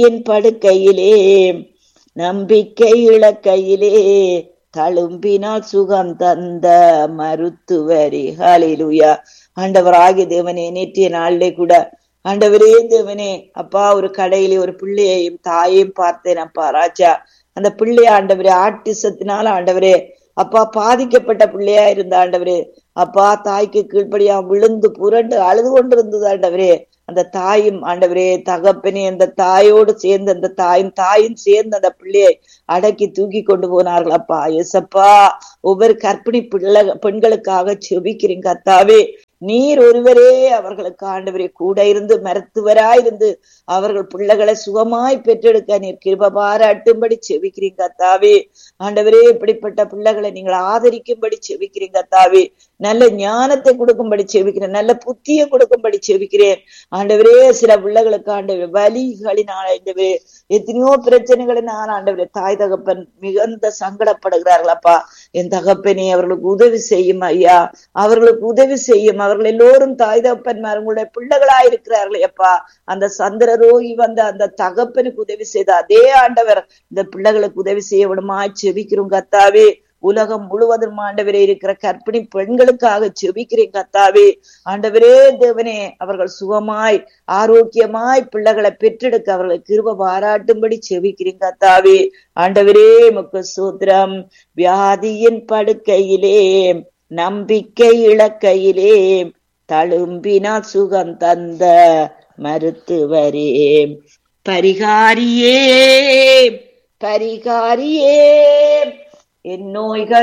என் படுக்கையிலே நம்பிக்கை இழக்கையிலே தழும்பினால் சுகம் தந்த மருத்துவரே ஹalleluya ஆண்டவராகிய தேவனே நேற்றைய நாளிலே கூட ஆண்டவரே தேவனே அப்பா ஒரு கடையிலே ஒரு பிள்ளையையும் தாயையும் பார்த்தேன் அப்பா ராஜா அந்த பிள்ளை ஆண்டவரே ஆட்டிசத்தினால ஆண்டவரே அப்பா பாதிக்கப்பட்ட பிள்ளையா இருந்த ஆண்டவரே அப்பா தாய்க்கு கீழ்ப்படியா விழுந்து புரண்டு அழுது கொண்டிருந்தது ஆண்டவரே அந்த தாயும் ஆண்டவரே தகப்பனே அந்த தாயோடு சேர்ந்து அந்த தாயும் தாயும் சேர்ந்து அந்த பிள்ளையை அடக்கி தூக்கி கொண்டு போனார்கள் அப்பா எசப்பா ஒவ்வொரு கற்பிணி பிள்ளை பெண்களுக்காக செபிக்கிறீங்க அத்தாவே நீர் ஒருவரே அவர்களுக்கு ஆண்டவரே கூட இருந்து மருத்துவராயிருந்து அவர்கள் பிள்ளைகளை சுகமாய் பெற்றெடுக்க நீர் கிருப பாராட்டும்படி செவிக்கிறீங்க அத்தாவே ஆண்டவரே இப்படிப்பட்ட பிள்ளைகளை நீங்கள் ஆதரிக்கும்படி செவிக்கிறீங்க அத்தாவே நல்ல ஞானத்தை கொடுக்கும்படி செவிக்கிறேன் நல்ல புத்தியை கொடுக்கும்படி செவிக்கிறேன் ஆண்டவரே சில பிள்ளைகளுக்கு ஆண்டவரே வலிகளினால் ஆண்டவரே எத்தனையோ பிரச்சனைகளினால் ஆண்டவரே தாய் தகப்பன் மிகுந்த சங்கடப்படுகிறார்கள் அப்பா என் தகப்பனே அவர்களுக்கு உதவி செய்யும் ஐயா அவர்களுக்கு உதவி செய்யும் அவர்கள் எல்லோரும் தாய் தகப்பன்மார் உங்களுடைய பிள்ளைகளா இருக்கிறார்களே அப்பா அந்த சந்திர ரோகி வந்த அந்த தகப்பனுக்கு உதவி செய்த அதே ஆண்டவர் இந்த பிள்ளைகளுக்கு உதவி செய்ய விடுமா செபிக்கிறோம் கத்தாவே உலகம் முழுவதும் ஆண்டவரே இருக்கிற கற்பிணி பெண்களுக்காக செபிக்கிறேன் கத்தாவே ஆண்டவரே தேவனே அவர்கள் சுகமாய் ஆரோக்கியமாய் பிள்ளைகளை பெற்றெடுக்க அவர்களை கிருப பாராட்டும்படி செபிக்கிறேன் கத்தாவே ஆண்டவரே முக்கு சூத்திரம் வியாதியின் படுக்கையிலே நம்பிக்கை இழக்கையிலே தழும்பினால் சுகம் தந்த மருத்துவரே பரிகாரியே பரிகாரியே என் நோய்கள்